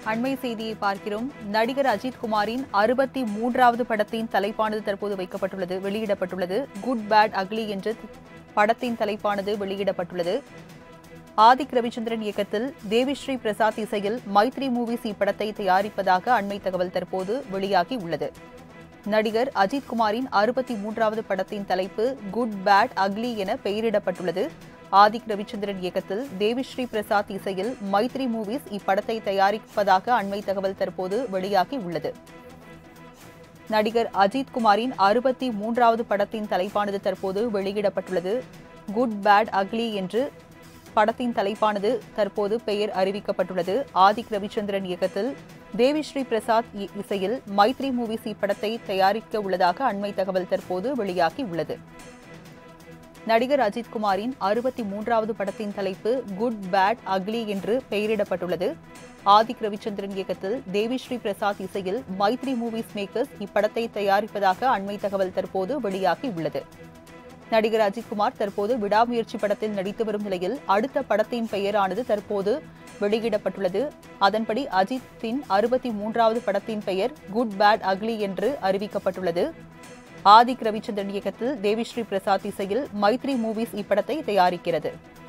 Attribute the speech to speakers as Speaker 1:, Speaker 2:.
Speaker 1: அண்மை செய்தியை பார்க்கிறோம் நடிகர் அஜித் குமாரின் அறுபத்தி மூன்றாவது படத்தின் தலைப்பானது தற்போது வைக்கப்பட்டுள்ளது வெளியிடப்பட்டுள்ளது குட் பேட் அக்லி என்று படத்தின் தலைப்பானது வெளியிடப்பட்டுள்ளது ஆதிக் ரவிச்சந்திரன் இயக்கத்தில் தேவிஸ்ரீ பிரசாத் இசையில் மைத்ரி மூவிஸ் இப்படத்தை தயாரிப்பதாக அண்மை தகவல் தற்போது வெளியாகி உள்ளது நடிகர் அஜித் குமாரின் அறுபத்தி மூன்றாவது படத்தின் தலைப்பு குட் பேட் அக்லி என பெயரிடப்பட்டுள்ளது ஆதிக் ரவிச்சந்திரன் இயக்கத்தில் தேவிஸ்ரீ பிரசாத் இசையில் மைத்ரி மூவிஸ் இப்படத்தை தயாரிப்பதாக அண்மை தகவல் தற்போது வெளியாகி உள்ளது நடிகர் அஜித் குமாரின் அறுபத்தி மூன்றாவது படத்தின் தலைப்பானது தற்போது வெளியிடப்பட்டுள்ளது குட் பேட் அக்லி என்று படத்தின் தலைப்பானது தற்போது பெயர் அறிவிக்கப்பட்டுள்ளது ஆதிக் ரவிச்சந்திரன் இயக்கத்தில் தேவிஸ்ரீ பிரசாத் இ- இசையில் மைத்ரி மூவிஸ் இப்படத்தை தயாரிக்க உள்ளதாக அண்மை தகவல் தற்போது வெளியாகி உள்ளது நடிகர் அஜித் குமாரின் அறுபத்தி மூன்றாவது படத்தின் தலைப்பு குட் பேட் அக்லி என்று பெயரிடப்பட்டுள்ளது ஆதிக் ரவிச்சந்திரன் இயக்கத்தில் தேவிஸ்ரீ பிரசாத் இசையில் மைத்ரி மூவிஸ் மேக்கர்ஸ் இப்படத்தை தயாரிப்பதாக அண்மை தகவல் தற்போது வெளியாகி உள்ளது நடிகர் அஜித்குமார் தற்போது விடாமுயற்சி படத்தில் நடித்து வரும் நிலையில் அடுத்த படத்தின் பெயரானது தற்போது வெளியிடப்பட்டுள்ளது அதன்படி அஜித்தின் அறுபத்தி மூன்றாவது படத்தின் பெயர் குட் பேட் அக்லி என்று அறிவிக்கப்பட்டுள்ளது ஆதிக் ரவிச்சந்திரன் இயக்கத்தில் தேவிஸ்ரீ பிரசாத் இசையில் மைத்ரி மூவிஸ் இப்படத்தை தயாரிக்கிறது